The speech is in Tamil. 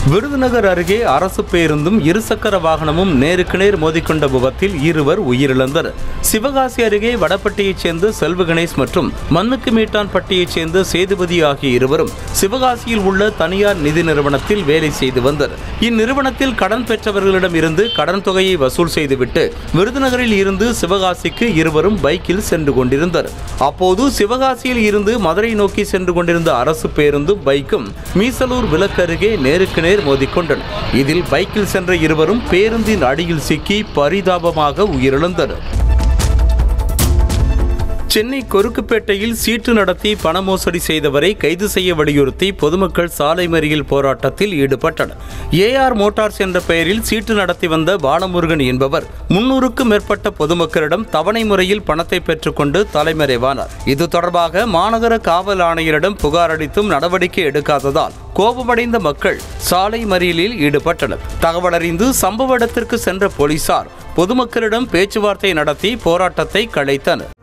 விருதுநகர் அருகே அரசு பேருந்தும் இருசக்கர வாகனமும் நேருக்கு நேர் மோதிக்கொண்ட விபத்தில் இருவர் உயிரிழந்தனர் சிவகாசி அருகே வடப்பட்டியைச் சேர்ந்த செல்வ கணேஷ் மற்றும் மண்ணுக்கு மீட்டான்பட்டியைச் சேர்ந்த சேதுபதி ஆகிய இருவரும் சிவகாசியில் உள்ள தனியார் நிதி நிறுவனத்தில் வேலை செய்து வந்தனர் இந்நிறுவனத்தில் கடன் பெற்றவர்களிடம் இருந்து கடன் தொகையை வசூல் செய்துவிட்டு விருதுநகரில் இருந்து சிவகாசிக்கு இருவரும் பைக்கில் சென்று கொண்டிருந்தனர் அப்போது சிவகாசியில் இருந்து மதுரை நோக்கி சென்று கொண்டிருந்த அரசு பேருந்தும் பைக்கும் மீசலூர் விலக்கு அருகே நேருக்கு நேர் மோதிக்கொண்டனர் இதில் பைக்கில் சென்ற இருவரும் பேருந்தின் அடியில் சிக்கி பரிதாபமாக உயிரிழந்தனர் சென்னை கொருக்குப்பேட்டையில் சீட்டு நடத்தி பண மோசடி செய்தவரை கைது செய்ய வலியுறுத்தி பொதுமக்கள் சாலை மறியல் போராட்டத்தில் ஈடுபட்டனர் ஏஆர் மோட்டார்ஸ் என்ற பெயரில் சீட்டு நடத்தி வந்த பாலமுருகன் என்பவர் முன்னூறுக்கும் மேற்பட்ட பொதுமக்களிடம் தவணை முறையில் பணத்தை பெற்றுக்கொண்டு தலைமறைவானார் இது தொடர்பாக மாநகர காவல் ஆணையரிடம் புகார் அளித்தும் நடவடிக்கை எடுக்காததால் கோபமடைந்த மக்கள் சாலை மறியலில் ஈடுபட்டனர் தகவலறிந்து சம்பவ இடத்திற்கு சென்ற போலீசார் பொதுமக்களிடம் பேச்சுவார்த்தை நடத்தி போராட்டத்தை கலைத்தனர்